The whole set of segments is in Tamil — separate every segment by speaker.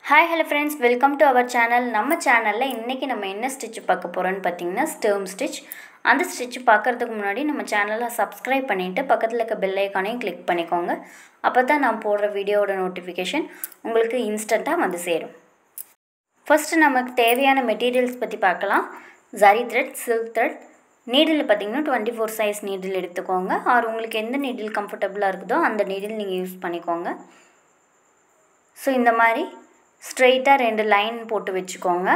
Speaker 1: hi hello friends welcome to our channel நம்ம சேனலில் இன்றைக்கி நம்ம என்ன ஸ்டிச் பார்க்க போகிறோன்னு பார்த்தீங்கன்னா ஸ்டேர்ம் ஸ்டிச் அந்த ஸ்டிச் பார்க்குறதுக்கு முன்னாடி நம்ம சேனலை சப்ஸ்கிரைப் பண்ணிவிட்டு பக்கத்தில் இருக்க பெல் ஐக்கானையும் கிளிக் பண்ணிக்கோங்க அப்போ தான் நான் போடுற வீடியோவோட நோட்டிஃபிகேஷன் உங்களுக்கு இன்ஸ்டண்ட்டாக வந்து சேரும் ஃபஸ்ட்டு நமக்கு தேவையான மெட்டீரியல்ஸ் பற்றி பார்க்கலாம் zari thread silk thread needle பார்த்தீங்கன்னா டுவெண்ட்டி ஃபோர் சைஸ் நீடில் எடுத்துக்கோங்க ஆர் உங்களுக்கு எந்த நீடில் கம்ஃபர்டபுளாக இருக்குதோ அந்த நீடில் நீங்கள் யூஸ் பண்ணிக்கோங்க ஸோ இந்த மாதிரி ஸ்ட்ரெயிட்டாக ரெண்டு லைன் போட்டு வச்சுக்கோங்க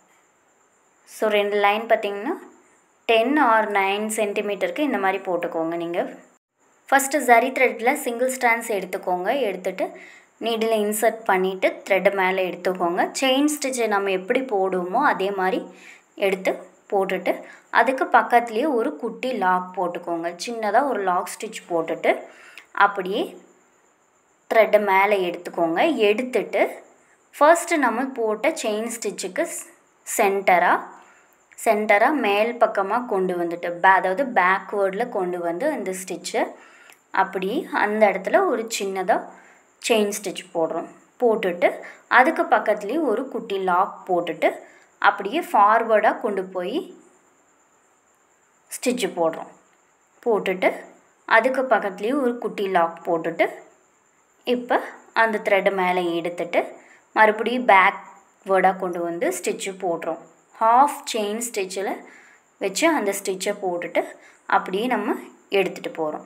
Speaker 1: ஸோ ரெண்டு லைன் பார்த்தீங்கன்னா டென் ஆர் நைன் சென்டிமீட்டருக்கு இந்த மாதிரி போட்டுக்கோங்க நீங்கள் ஃபஸ்ட்டு ஜரி த்ரெட்டில் சிங்கிள் ஸ்டாண்ட்ஸ் எடுத்துக்கோங்க எடுத்துகிட்டு நீடில் இன்சர்ட் பண்ணிவிட்டு த்ரெட்டை மேலே எடுத்துக்கோங்க செயின் ஸ்டிச்சை நம்ம எப்படி போடுவோமோ அதே மாதிரி எடுத்து போட்டுட்டு அதுக்கு பக்கத்துலேயே ஒரு குட்டி லாக் போட்டுக்கோங்க சின்னதாக ஒரு லாக் ஸ்டிச் போட்டுட்டு அப்படியே த்ரெட்டை மேலே எடுத்துக்கோங்க எடுத்துட்டு ஃபர்ஸ்ட்டு நம்ம போட்ட செயின் ஸ்டிச்சுக்கு சென்டராக சென்டராக மேல் பக்கமாக கொண்டு வந்துட்டு பே அதாவது பேக்வேர்டில் கொண்டு வந்து அந்த ஸ்டிச்சை அப்படி அந்த இடத்துல ஒரு சின்னதாக செயின் ஸ்டிச் போடுறோம் போட்டுட்டு அதுக்கு பக்கத்துலேயே ஒரு குட்டி லாக் போட்டுட்டு அப்படியே ஃபார்வர்டாக கொண்டு போய் ஸ்டிச்சு போடுறோம் போட்டுட்டு அதுக்கு பக்கத்துலேயே ஒரு குட்டி லாக் போட்டுட்டு இப்போ அந்த த்ரெட்டை மேலே எடுத்துட்டு மறுபடியும் பேக் வேர்டாக கொண்டு வந்து ஸ்டிச்சு போடுறோம் ஹாஃப் செயின் ஸ்டிச்சில் வச்சு அந்த ஸ்டிச்சை போட்டுட்டு அப்படியே நம்ம எடுத்துகிட்டு போகிறோம்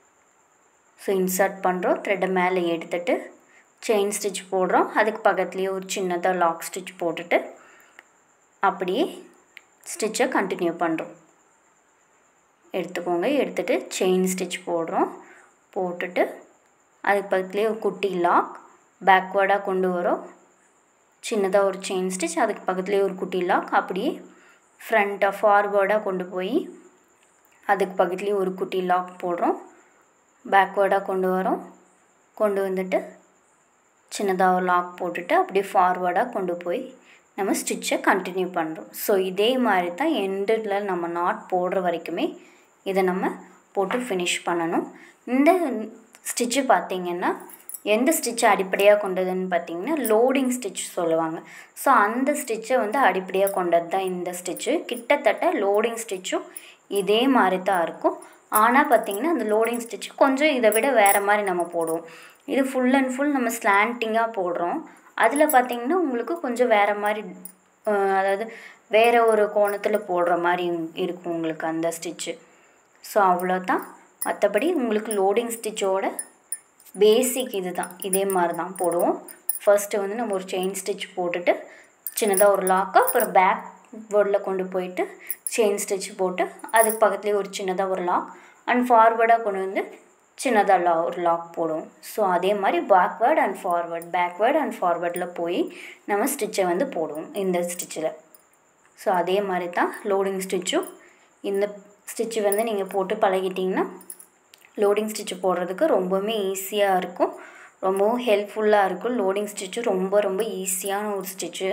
Speaker 1: ஸோ இன்சர்ட் பண்ணுறோம் த்ரெட்டை மேலே எடுத்துட்டு செயின் ஸ்டிச் போடுறோம் அதுக்கு பக்கத்துலேயே ஒரு சின்னதாக லாக் ஸ்டிச் போட்டுட்டு அப்படியே ஸ்டிச்சை கண்டினியூ பண்ணுறோம் எடுத்துக்கோங்க எடுத்துகிட்டு செயின் ஸ்டிச் போடுறோம் போட்டுட்டு அதுக்கு பக்கத்துலேயே ஒரு குட்டி லாக் பேக்வேர்டாக கொண்டு வரோம் சின்னதாக ஒரு செயின் ஸ்டிச் அதுக்கு பக்கத்துலேயே ஒரு குட்டி லாக் அப்படியே ஃப்ரண்ட்டாக ஃபார்வேர்டாக கொண்டு போய் அதுக்கு பக்கத்துலேயே ஒரு குட்டி லாக் போடுறோம் பேக்வேர்டாக கொண்டு வரோம் கொண்டு வந்துட்டு சின்னதாக ஒரு லாக் போட்டுட்டு அப்படியே ஃபார்வேர்டாக கொண்டு போய் நம்ம ஸ்டிச்சை கண்டினியூ பண்ணுறோம் ஸோ இதே மாதிரி தான் எண்டில் நம்ம நாட் போடுற வரைக்குமே இதை நம்ம போட்டு ஃபினிஷ் பண்ணணும் இந்த ஸ்டிச்சு பார்த்திங்கன்னா எந்த ஸ்டிச்சை அடிப்படையாக கொண்டதுன்னு பார்த்தீங்கன்னா லோடிங் ஸ்டிச் சொல்லுவாங்க ஸோ அந்த ஸ்டிச்சை வந்து அடிப்படையாக கொண்டது தான் இந்த ஸ்டிச்சு கிட்டத்தட்ட லோடிங் ஸ்டிச்சும் இதே மாதிரி தான் இருக்கும் ஆனால் பார்த்திங்கன்னா அந்த லோடிங் ஸ்டிச் கொஞ்சம் இதை விட வேறு மாதிரி நம்ம போடுவோம் இது ஃபுல் அண்ட் ஃபுல் நம்ம ஸ்லாண்டிங்காக போடுறோம் அதில் பார்த்திங்கன்னா உங்களுக்கு கொஞ்சம் வேறு மாதிரி அதாவது வேறு ஒரு கோணத்தில் போடுற மாதிரி இருக்கும் உங்களுக்கு அந்த ஸ்டிச்சு ஸோ அவ்வளோதான் மற்றபடி உங்களுக்கு லோடிங் ஸ்டிச்சோட பேசிக் இது தான் இதே மாதிரி தான் போடுவோம் ஃபர்ஸ்ட்டு வந்து நம்ம ஒரு செயின் ஸ்டிச் போட்டுட்டு சின்னதாக ஒரு லாக்கு அப்புறம் பேக் வேர்டில் கொண்டு போயிட்டு செயின் ஸ்டிச் போட்டு அதுக்கு பக்கத்துலேயே ஒரு சின்னதாக ஒரு லாக் அண்ட் ஃபார்வேர்டாக கொண்டு வந்து சின்னதாக லா ஒரு லாக் போடுவோம் ஸோ அதே மாதிரி backward and forward backward and ஃபார்வர்டில் போய் நம்ம ஸ்டிச்சை வந்து போடுவோம் இந்த ஸ்டிச்சில் ஸோ அதே மாதிரி தான் லோடிங் ஸ்டிச்சும் இந்த ஸ்டிச்சு வந்து நீங்கள் போட்டு பழகிட்டிங்கன்னா லோடிங் ஸ்டிச்சு போடுறதுக்கு ரொம்பவுமே ஈஸியாக இருக்கும் ரொம்பவும் ஹெல்ப்ஃபுல்லாக இருக்கும் லோடிங் ஸ்டிச்சு ரொம்ப ரொம்ப ஈஸியான ஒரு ஸ்டிச்சு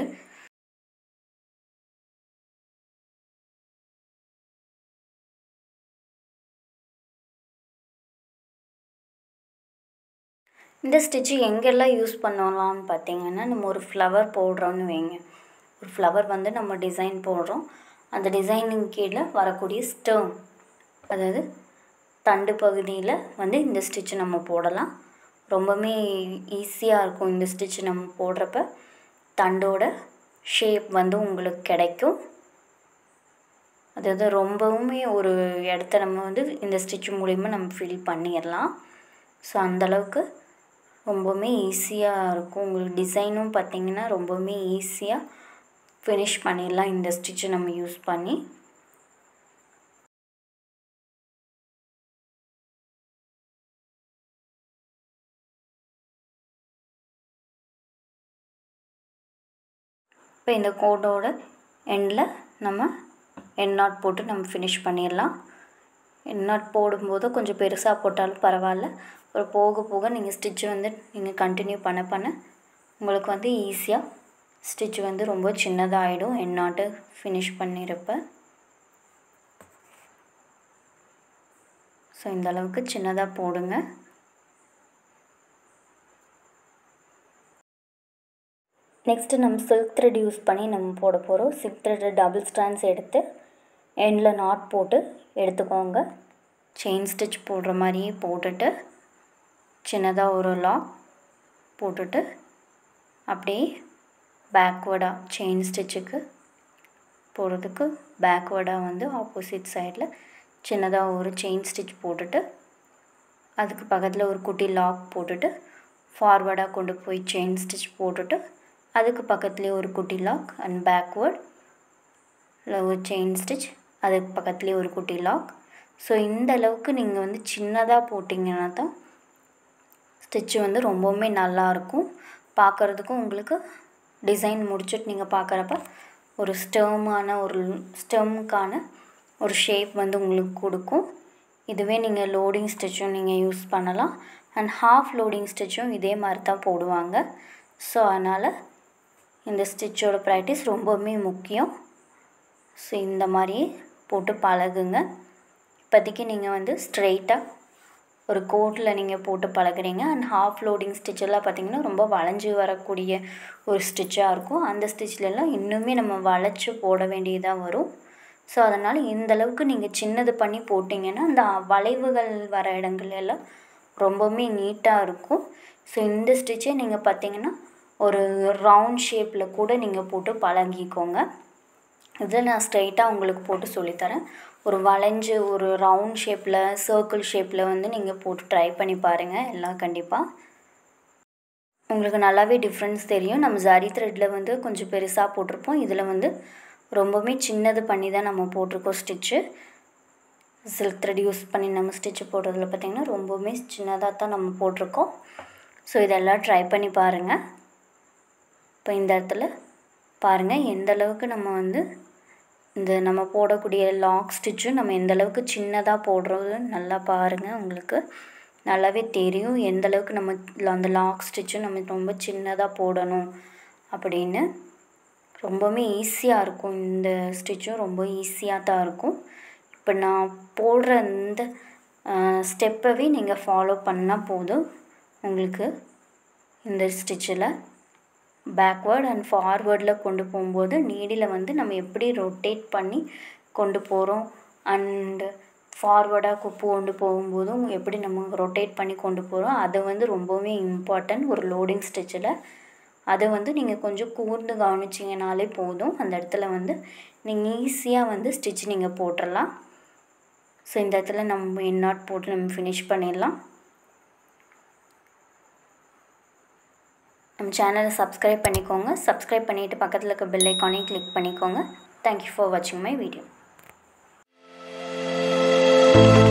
Speaker 1: இந்த ஸ்டிச்சு எங்கெல்லாம் யூஸ் பண்ணலாம்னு பார்த்தீங்கன்னா நம்ம ஒரு ஃப்ளவர் போடுறோன்னு வைங்க ஒரு ஃப்ளவர் வந்து நம்ம டிசைன் போடுறோம் அந்த டிசைனிங் கீழே வரக்கூடிய ஸ்டேம் அதாவது தண்டு பகுதியில் வந்து இந்த ஸ்டிச்சு நம்ம போடலாம் ரொம்பவுமே ஈஸியாக இருக்கும் இந்த ஸ்டிச்சு நம்ம போடுறப்ப தண்டோட ஷேப் வந்து உங்களுக்கு கிடைக்கும் அதாவது ரொம்பவுமே ஒரு இடத்த நம்ம வந்து இந்த ஸ்டிச் மூலிமா நம்ம ஃபில் பண்ணிடலாம் ஸோ அந்தளவுக்கு ரொம்பவுமே ஈஸியாக இருக்கும் உங்களுக்கு டிசைனும் பார்த்திங்கன்னா ரொம்பவுமே ஈஸியாக ஃபினிஷ் பண்ணிடலாம் இந்த ஸ்டிச்சை நம்ம யூஸ் பண்ணி இப்போ இந்த கோடோட எண்டில் நம்ம என் நாட் போட்டு நம்ம ஃபினிஷ் பண்ணிடலாம் என் நாட் போடும்போது கொஞ்சம் பெருசாக போட்டாலும் பரவாயில்ல ஒரு போக போக நீங்கள் ஸ்டிச்சு வந்து நீங்கள் கண்டினியூ பண்ண பண்ண உங்களுக்கு வந்து ஈஸியாக ஸ்டிச் வந்து ரொம்ப சின்னதாகிடும் என் நாட்டு ஃபினிஷ் பண்ணியிருப்ப ஸோ இந்த அளவுக்கு சின்னதாக போடுங்க நெக்ஸ்ட்டு நம்ம சில்க் த்ரெட் யூஸ் பண்ணி நம்ம போட போகிறோம் சில்க் த்ரெட்டை டபுள் ஸ்டாண்ட்ஸ் எடுத்து எண்டில் நாட் போட்டு எடுத்துக்கோங்க செயின் ஸ்டிச் போடுற மாதிரியே போட்டுட்டு சின்னதாக ஒரு லாக் போட்டுட்டு அப்படியே பேக்வேர்டாக செயின் ஸ்டிச்சுக்கு போடுறதுக்கு பேக்வேர்டாக வந்து ஆப்போசிட் சைடில் சின்னதாக ஒரு செயின் ஸ்டிச் போட்டுட்டு அதுக்கு பக்கத்தில் ஒரு குட்டி லாக் போட்டுட்டு ஃபார்வர்டாக கொண்டு போய் செயின் ஸ்டிச் போட்டுட்டு அதுக்கு பக்கத்துலேயே ஒரு குட்டி லாக் அண்ட் பேக்வேர்ட் ஒரு செயின் ஸ்டிச் அதுக்கு பக்கத்துலேயே ஒரு குட்டி லாக் ஸோ இந்த அளவுக்கு நீங்கள் வந்து சின்னதாக போட்டிங்கன்னா தான் ஸ்டிச்சு வந்து ரொம்பவுமே நல்லாயிருக்கும் பார்க்குறதுக்கும் உங்களுக்கு டிசைன் முடிச்சுட்டு நீங்கள் பார்க்குறப்ப ஒரு ஸ்டெர்மான ஒரு ஸ்டெம்க்கான ஒரு ஷேப் வந்து உங்களுக்கு கொடுக்கும் இதுவே நீங்கள் லோடிங் ஸ்டிச்சும் நீங்கள் யூஸ் பண்ணலாம் அண்ட் ஹாஃப் லோடிங் ஸ்டிச்சும் இதே மாதிரி தான் போடுவாங்க ஸோ அதனால் இந்த ஸ்டிச்சோட ப்ராக்டிஸ் ரொம்பவுமே முக்கியம் ஸோ இந்த மாதிரி போட்டு பழகுங்க இப்போதைக்கு நீங்கள் வந்து ஸ்ட்ரெயிட்டாக ஒரு கோட்டில் நீங்கள் போட்டு பழகுறீங்க அண்ட் ஹாஃப் லோடிங் ஸ்டிச்செல்லாம் பார்த்திங்கன்னா ரொம்ப வளைஞ்சி வரக்கூடிய ஒரு ஸ்டிச்சாக இருக்கும் அந்த ஸ்டிச்லலாம் இன்னுமே நம்ம வளைச்சி போட வேண்டியதாக வரும் ஸோ அதனால் இந்த அளவுக்கு நீங்கள் சின்னது பண்ணி போட்டிங்கன்னா அந்த வளைவுகள் வர இடங்கள் எல்லாம் ரொம்பவுமே நீட்டாக இருக்கும் ஸோ இந்த ஸ்டிச்சை நீங்கள் பார்த்தீங்கன்னா ஒரு ரவுண்ட் ஷேப்பில் கூட நீங்கள் போட்டு பழகிக்கோங்க இதில் நான் ஸ்ட்ரைட்டாக உங்களுக்கு போட்டு சொல்லித்தரேன் ஒரு வளைஞ்சு ஒரு ரவுண்ட் ஷேப்பில் சர்க்கிள் ஷேப்பில் வந்து நீங்கள் போட்டு ட்ரை பண்ணி பாருங்கள் எல்லாம் கண்டிப்பாக உங்களுக்கு நல்லாவே டிஃப்ரென்ஸ் தெரியும் நம்ம ஜரி த்ரெட்டில் வந்து கொஞ்சம் பெருசாக போட்டிருப்போம் இதில் வந்து ரொம்பவுமே சின்னது பண்ணி தான் நம்ம போட்டிருக்கோம் ஸ்டிச்சு சில்க் த்ரெட் யூஸ் பண்ணி நம்ம ஸ்டிச்சு போடுறதுல பார்த்திங்கன்னா ரொம்பவுமே சின்னதாக தான் நம்ம போட்டிருக்கோம் ஸோ இதெல்லாம் ட்ரை பண்ணி பாருங்கள் இப்போ இந்த இடத்துல பாருங்கள் எந்த அளவுக்கு நம்ம வந்து இந்த நம்ம போடக்கூடிய லாக் ஸ்டிச்சும் நம்ம எந்த அளவுக்கு சின்னதாக போடுறது நல்லா பாருங்கள் உங்களுக்கு நல்லாவே தெரியும் எந்த அளவுக்கு நம்ம அந்த லாக் ஸ்டிச்சும் நம்ம ரொம்ப சின்னதாக போடணும் அப்படின்னு ரொம்பவுமே ஈஸியாக இருக்கும் இந்த ஸ்டிச்சும் ரொம்ப ஈஸியாக தான் இருக்கும் இப்போ நான் போடுற இந்த ஸ்டெப்பவே நீங்கள் ஃபாலோ பண்ணால் போதும் உங்களுக்கு இந்த ஸ்டிச்சில் பேக்வேர்ட் அண்ட் ஃபார்வேர்டில் கொண்டு போகும்போது நீடில் வந்து நம்ம எப்படி ரொட்டேட் பண்ணி கொண்டு போகிறோம் அண்டு ஃபார்வர்டாக கொண்டு போகும்போதும் எப்படி நம்ம ரொட்டேட் பண்ணி கொண்டு போகிறோம் அது வந்து ரொம்பவே இம்பார்ட்டன்ட் ஒரு லோடிங் ஸ்டிச்சில் அதை வந்து நீங்கள் கொஞ்சம் கூர்ந்து கவனிச்சிங்கனாலே போதும் அந்த இடத்துல வந்து நீங்கள் ஈஸியாக வந்து ஸ்டிச் நீங்கள் போட்டுடலாம் ஸோ இந்த இடத்துல நம்ம என்னாட் போட்டு நம்ம ஃபினிஷ் பண்ணிடலாம் நம்ம சேனலை சப்ஸ்கிரைப் பண்ணிக்கோங்க சப்ஸ்கிரைப் பண்ணிவிட்டு பக்கத்தில் இருக்க பெல் ஐக்கானையும் கிளிக் பண்ணிக்கோங்க தேங்க்யூ ஃபார் வாட்சிங் மை வீடியோ